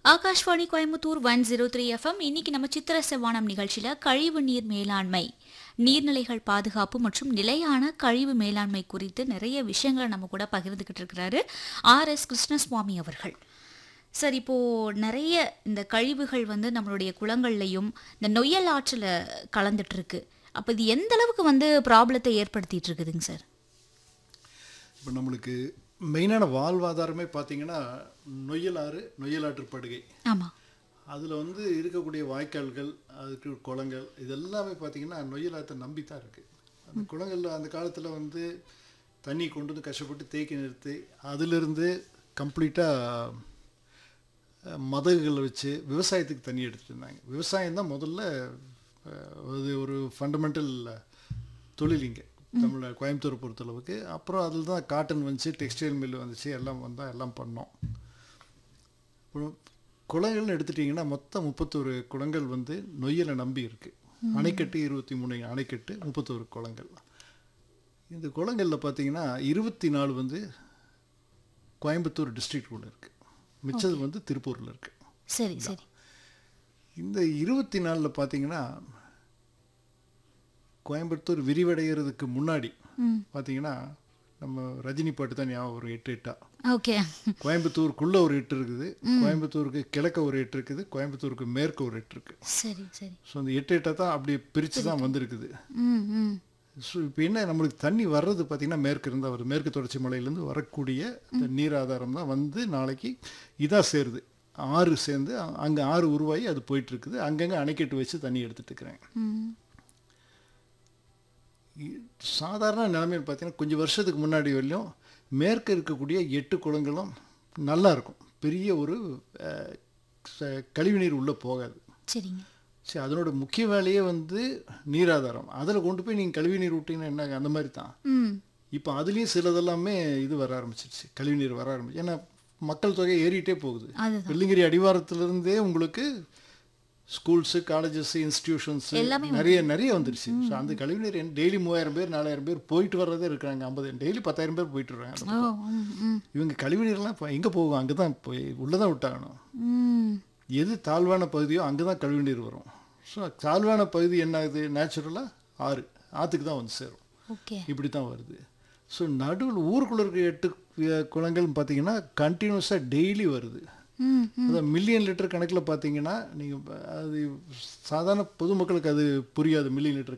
Akashvani Coimbatore one zero three FM இன்னைக்கு நம்ம சித்திர செவ்வானம் நிகழ்ச்சியில கழிவு நீர் மேலாண்மை நீர்நிலைகள் பாதுகாப்பு மற்றும் நிலையான கழிவு மேலாண்மை குறித்து நிறைய விஷயங்களை நம்ம கூட பகிர்ந்துக்கிட்டு இருக்கிறாரு ஆர் எஸ் கிருஷ்ணசுவாமி அவர்கள் சார் இப்போ நிறைய இந்த கழிவுகள் வந்து நம்மளுடைய குளங்கள்லையும் இந்த நொய்யல் ஆற்றில் கலந்துட்டு இருக்கு அப்போ இது எந்த அளவுக்கு வந்து ப்ராப்ளத்தை ஏற்படுத்திட்டு இருக்குதுங்க சார் இப்போ நம்மளுக்கு மெயினான வாழ்வாதாரமே பார்த்தீங்கன்னா நொய்யலாறு நொய்யலாற்று படுகை ஆமாம் அதில் வந்து இருக்கக்கூடிய வாய்க்கால்கள் அதுக்கு குளங்கள் இது எல்லாமே பார்த்தீங்கன்னா நொய்யலாற்றை நம்பி தான் இருக்குது அந்த குளங்களில் அந்த காலத்தில் வந்து தண்ணி கொண்டு வந்து கஷ்டப்பட்டு தேக்கி நிறுத்தி அதிலிருந்து கம்ப்ளீட்டாக மதகுகளை வச்சு விவசாயத்துக்கு தண்ணி எடுத்துகிட்டு இருந்தாங்க விவசாயம் தான் முதல்ல அஹ், அது ஒரு ஃபண்டமெண்டல் தொழில் இங்கே தமிழ் கோயம்புத்தூரை பொறுத்தளவுக்கு அப்புறம் அதில் தான் காட்டன் வந்துச்சு டெக்ஸ்டைல் மில் வந்துச்சு எல்லாம் வந்தால் எல்லாம் பண்ணோம் அப்புறம் குளங்கள்னு எடுத்துட்டிங்கன்னா மொத்தம் முப்பத்தோரு குளங்கள் வந்து நொய்யலை நம்பி இருக்குது அணைக்கட்டு இருபத்தி மூணு அணைக்கட்டு முப்பத்தோரு குளங்கள் இந்த குளங்களில் பார்த்தீங்கன்னா இருபத்தி நாலு வந்து கோயம்புத்தூர் டிஸ்ட்ரிக்ட்குள்ளே இருக்குது மிச்சது வந்து திருப்பூரில் இருக்குது சரி சரி இந்த இருபத்தி நாலில் பார்த்தீங்கன்னா கோயம்புத்தூர் விரிவடைகிறதுக்கு முன்னாடி ம் பார்த்தீங்கன்னா நம்ம ரஜினி பாட்டு தான் ஞாபகம் ஒரு எட்டு எட்டா ஓகே கோயம்புத்தூருக்குள்ள ஒரு எட்டு இருக்குது கோயம்புத்தூருக்கு கிழக்க ஒரு எட்டு இருக்குது கோயம்புத்தூருக்கு மேற்கு ஒரு எட்டு இருக்குது சரி சரி ஸோ அந்த எட்டு எட்டை தான் அப்படி பிரித்து தான் வந்திருக்குது ம் ம் ஸோ இப்போ என்ன நம்மளுக்கு தண்ணி வர்றது பார்த்திங்கன்னா மேற்கு இருந்தால் வருது மேற்கு தொடர்ச்சி மலையிலேருந்து வரக்கூடிய இந்த நீர் ஆதாரம் தான் வந்து நாளைக்கு இதாக சேருது ஆறு சேர்ந்து அங்கே ஆறு உருவாகி அது போயிட்டு இருக்குது அங்கங்கே அணைக்கட்டு வச்சு தண்ணி எடுத்துட்டு இருக்கிறாங்க ம் இ- சாதாரண நிலைமையில் பார்த்தீங்கன்னா கொஞ்சம் வருஷத்துக்கு முன்னாடி வரையிலும் மேற்க இருக்கக்கூடிய எட்டு குளங்களும் நல்லா இருக்கும் பெரிய ஒரு அஹ், ச- கழிவுநீர் உள்ளே போகாது சரிங்க சரி அதனோட முக்கிய வேலையே வந்து நீராதாரம் அதில் கொண்டு போய் நீங்கள் கழிவுநீர் விட்டீங்கன்னா என்ன அந்த மாதிரி தான் ம் இப்போ அதுலேயும் சிலதெல்லாமே இது வர ஆரம்பிச்சிருச்சு கழிவுநீர் வர ஆரம்பிச்சு ஏன்னா மக்கள் தொகை ஏறிட்டே போகுது அதுதான் வெள்ளிங்கிரி அடிவாரத்திலிருந்தே உங்களுக்கு ஸ்கூல்ஸு காலேஜஸ் இன்ஸ்டிடியூஷன்ஸ் எல்லாமே நிறைய நிறைய வந்துருச்சு ஸோ அந்த கழிவுநீர் டெய்லி மூவாயிரம் பேர் நாலாயிரம் பேர் போயிட்டு வர்றதே இருக்காங்க ஐம்பது டெய்லி பத்தாயிரம் பேர் போயிட்டு வர்றாங்க ஓ ம் ம் இவங்க கழிவுநீர்லாம் இப்போ எங்கே போகும் அங்கே தான் போய் உள்ளே தான் விட்டாகணும் ம் எது தாழ்வான பகுதியோ அங்கே தான் கழிவுநீர் வரும் ஸோ தாழ்வான பகுதி என்ன ஆகுது நேச்சுரலாக ஆறு ஆற்றுக்கு தான் வந்து சேரும் ஓகே இப்படி தான் வருது ஸோ நடுவில் ஊருக்குள்ளே இருக்க எட்டு அஹ், குளங்கள்னு பார்த்தீங்கன்னா கண்டினியூஸாக டெய்லி வருது ம் அதான் மில்லியன் லிட்டர் கணக்கில் பார்த்தீங்கன்னா நீங்கள் அது சாதாரண பொதுமக்களுக்கு அது புரியாது மில்லியன் லிட்டர்